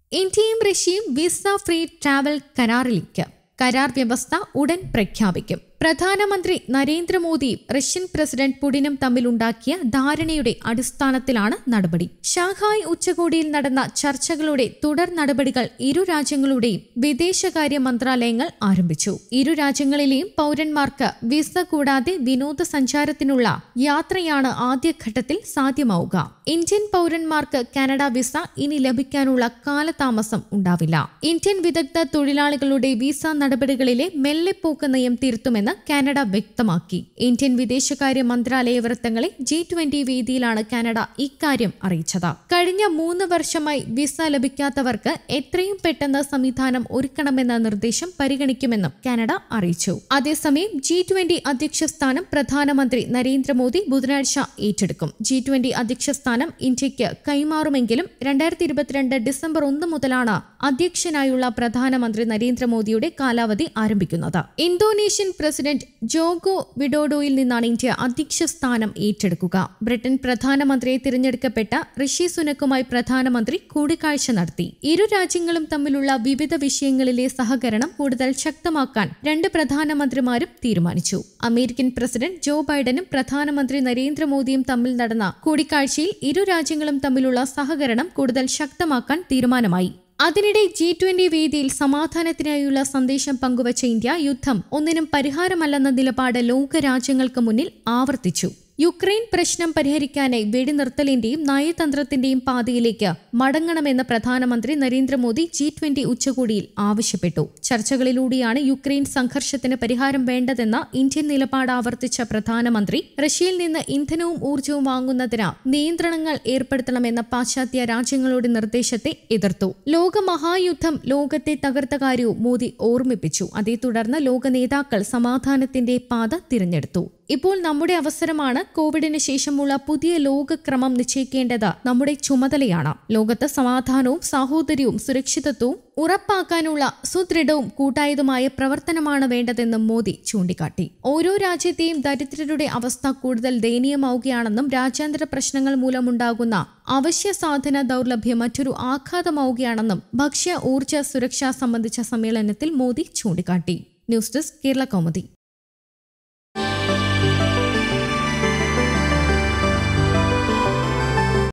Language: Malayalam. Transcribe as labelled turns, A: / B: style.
A: ഇന്ത്യയും റഷ്യയും വിസ ഫ്രീ ട്രാവൽ കരാറിലേക്ക് കരാർ വ്യവസ്ഥ ഉടൻ പ്രഖ്യാപിക്കും പ്രധാനമന്ത്രി നരേന്ദ്രമോദിയും റഷ്യൻ പ്രസിഡന്റ് പുടിനും തമ്മിലുണ്ടാക്കിയ ധാരണയുടെ അടിസ്ഥാനത്തിലാണ് നടപടി ഷാങ്ഹായ് ഉച്ചകോടിയിൽ നടന്ന ചർച്ചകളുടെ തുടർ നടപടികൾ ഇരു രാജ്യങ്ങളുടെയും വിദേശകാര്യ മന്ത്രാലയങ്ങൾ ആരംഭിച്ചു ഇരു രാജ്യങ്ങളിലെയും പൗരന്മാർക്ക് വിസ കൂടാതെ വിനോദസഞ്ചാരത്തിനുള്ള യാത്രയാണ് ആദ്യഘട്ടത്തിൽ സാധ്യമാവുക ഇന്ത്യൻ പൗരന്മാർക്ക് കാനഡ വിസ ഇനി ലഭിക്കാനുള്ള കാലതാമസം ഉണ്ടാവില്ല ഇന്ത്യൻ വിദഗ്ധ തൊഴിലാളികളുടെ വിസ നടപടികളിലെ മെല്ലെപ്പോക്ക് നയം തിരുത്തുമെന്ന് കാനഡ വ്യക്തമാക്കി ഇന്ത്യൻ വിദേശകാര്യ മന്ത്രാലയ വൃത്തങ്ങളെ ജി ട്വന്റി വേദിയിലാണ് കാനഡ ഇക്കാര്യം അറിയിച്ചത് കഴിഞ്ഞ മൂന്ന് വർഷമായി വിസ ലഭിക്കാത്തവർക്ക് എത്രയും പെട്ടെന്ന് സംവിധാനം ഒരുക്കണമെന്ന നിർദ്ദേശം പരിഗണിക്കുമെന്നും കാനഡ അറിയിച്ചു അതേസമയം ജി ട്വന്റി അധ്യക്ഷ സ്ഥാനം പ്രധാനമന്ത്രി നരേന്ദ്രമോദി ബുധനാഴ്ച ഏറ്റെടുക്കും ജി ട്വന്റി അധ്യക്ഷ സ്ഥാനം ഇന്ത്യക്ക് കൈമാറുമെങ്കിലും രണ്ടായിരത്തി ഇരുപത്തിരണ്ട് ഡിസംബർ ഒന്ന് മുതലാണ് അധ്യക്ഷനായുള്ള പ്രധാനമന്ത്രി നരേന്ദ്രമോദിയുടെ കാലാവധി ആരംഭിക്കുന്നത് ഇന്തോനേഷ്യൻ പ്രസിഡന്റ് ജോഗോ വിഡോഡോയിൽ നിന്നാണ് ഇന്ത്യ അധ്യക്ഷ സ്ഥാനം ഏറ്റെടുക്കുക ബ്രിട്ടൻ പ്രധാനമന്ത്രിയെ തിരഞ്ഞെടുക്കപ്പെട്ട ഋഷി സുനക്കുമായി പ്രധാനമന്ത്രി കൂടിക്കാഴ്ച നടത്തി ഇരു രാജ്യങ്ങളും തമ്മിലുള്ള വിവിധ വിഷയങ്ങളിലെ സഹകരണം കൂടുതൽ ശക്തമാക്കാൻ രണ്ട് പ്രധാനമന്ത്രിമാരും തീരുമാനിച്ചു അമേരിക്കൻ പ്രസിഡന്റ് ജോ ബൈഡനും പ്രധാനമന്ത്രി നരേന്ദ്രമോദിയും തമ്മിൽ നടന്ന കൂടിക്കാഴ്ചയിൽ ഇരു രാജ്യങ്ങളും തമ്മിലുള്ള സഹകരണം കൂടുതൽ ശക്തമാക്കാൻ തീരുമാനമായി അതിനിടെ ജി ട്വന്റി വേദിയിൽ സമാധാനത്തിനായുള്ള സന്ദേശം പങ്കുവച്ച ഇന്ത്യ യുദ്ധം ഒന്നിനും പരിഹാരമല്ലെന്ന നിലപാട് ലോകരാജ്യങ്ങൾക്ക് മുന്നിൽ ആവർത്തിച്ചു യുക്രൈൻ പ്രശ്നം പരിഹരിക്കാനായി വെടിനിർത്തലിന്റെയും നയതന്ത്രത്തിന്റെയും പാതയിലേക്ക് മടങ്ങണമെന്ന് പ്രധാനമന്ത്രി നരേന്ദ്രമോദി ജി ട്വന്റി ഉച്ചകോടിയിൽ ആവശ്യപ്പെട്ടു ചർച്ചകളിലൂടെയാണ് യുക്രൈൻ സംഘർഷത്തിന് പരിഹാരം വേണ്ടതെന്ന ഇന്ത്യൻ നിലപാട് ആവർത്തിച്ച പ്രധാനമന്ത്രി റഷ്യയിൽ നിന്ന് ഇന്ധനവും ഊർജവും വാങ്ങുന്നതിന് നിയന്ത്രണങ്ങൾ ഏർപ്പെടുത്തണമെന്ന പാശ്ചാത്യ രാജ്യങ്ങളുടെ നിർദ്ദേശത്തെ എതിർത്തു ലോകമഹായുദ്ധം ലോകത്തെ തകർത്ത കാര്യവും മോദി ഓർമ്മിപ്പിച്ചു അതേ തുടർന്ന് ലോക നേതാക്കൾ സമാധാനത്തിന്റെ പാത തിരഞ്ഞെടുത്തു ഇപ്പോൾ നമ്മുടെ അവസരമാണ് കോവിഡിന് ശേഷമുള്ള പുതിയ ലോകക്രമം നിശ്ചയിക്കേണ്ടത് നമ്മുടെ ചുമതലയാണ് ലോകത്ത് സമാധാനവും സാഹോദര്യവും സുരക്ഷിതത്വവും ഉറപ്പാക്കാനുള്ള സുദൃഢവും കൂട്ടായതുമായ പ്രവർത്തനമാണ് വേണ്ടതെന്നും മോദി ചൂണ്ടിക്കാട്ടി ഓരോ രാജ്യത്തെയും ദരിദ്രരുടെ അവസ്ഥ കൂടുതൽ ദയനീയമാവുകയാണെന്നും രാജ്യാന്തര പ്രശ്നങ്ങൾ മൂലമുണ്ടാകുന്ന അവശ്യ സാധന ദൗർലഭ്യം മറ്റൊരു ആഘാതമാവുകയാണെന്നും ഭക്ഷ്യ ഊർജ്ജ സുരക്ഷ സംബന്ധിച്ച സമ്മേളനത്തിൽ മോദി ചൂണ്ടിക്കാട്ടി ന്യൂസ് ഡെസ്ക് കേരള കൗമുദി